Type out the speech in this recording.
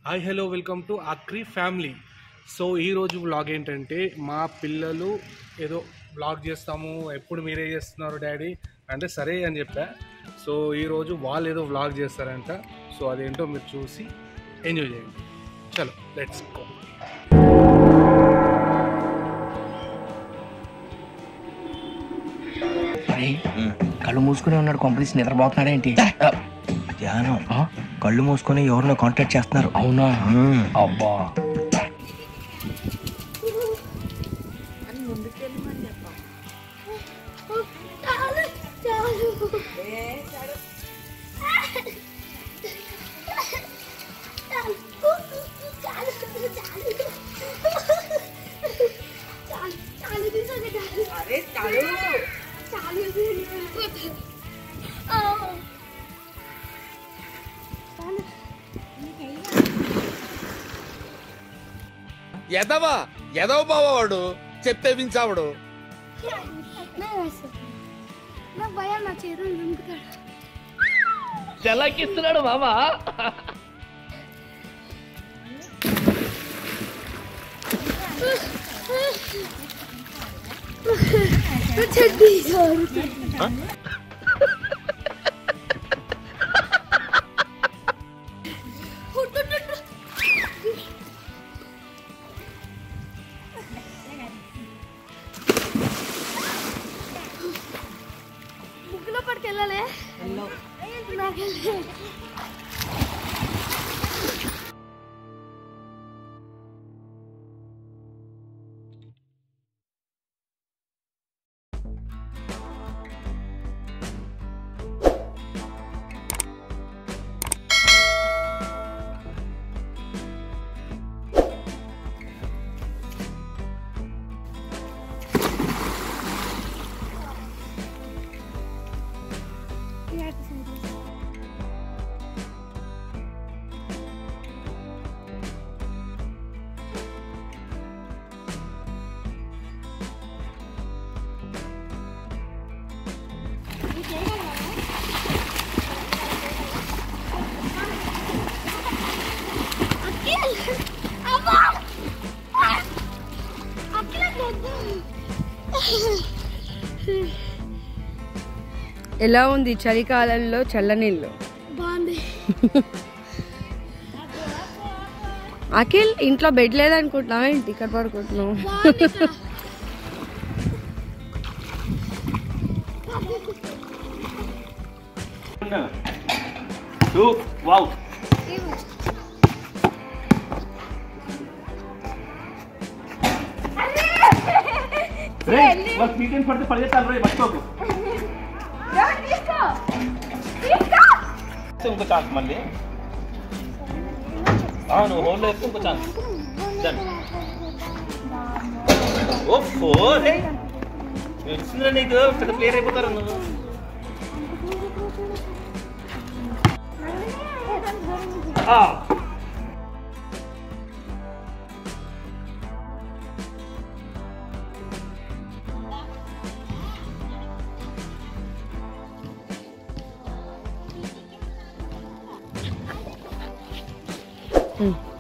Hi hello welcome to అక్రీ family so ఈరోజు vlog ఏంటంటే మా పిల్లలు ఏదో వ్లాగ్ చేస్తాము ఎప్పుడు మీరే చేస్తున్నారు డాడీ అంటే సరే అని చెప్పా సో ఈరోజు వాళ్ళు ఏదో వ్లాగ్ చేస్తారంట సో అదేంటో మీరు చూసి ఎంజాయ్ చేయండి చలో లెట్స్ గో అరే కళ్ళు మూసుకుని ఉన్నాడు కొంపదీసి నిద్రపోతున్నాడేంటి ధ్యానం ఆ? కళ్ళు మూసుకొని ఎవరినో కాంటాక్ట్ చేస్తున్నారు అవునా అబ్బా చాలు చాలు చాలు చాలు చాలు చాలు చాలు తీసుకోండి చాలు అరే చాలు చాలు చాలు ఎదవా ఎదవ బావాడు చెప్తే వించావుడు నేను వేస్తాను నాకు భయం నా చేతులు దుంకుతాడు చెల్లకిస్తున్నాడు మామా చెడ్డీ సారు ముగ్గులో పడికి వెళ్ళాలి నాకెళ్ళి అఖిల్ అమ్మా అఖిల్ ఎలా ఉంది చలికాలంలో చల్లనీళ్ళు బాగుంది అఖిల్ ఇంట్లో బెడ్ లేదనుకుంటున్నావా ఏంటి ఇక్కడ పడుకుంటున్నావు బాగుంది ఇక్కడ. ఇంకో ఛాన్స్ మళ్ళీ ఆ, నువ్వు హోల్లో వేస్తే ఇంకో ఛాన్స్ డన్ ఓ ఫోర్ వచ్చిందిరా నీకు పెద్ద ప్లేయర్ అయిపోతారు నువ్వు ఆ. ఉమ్.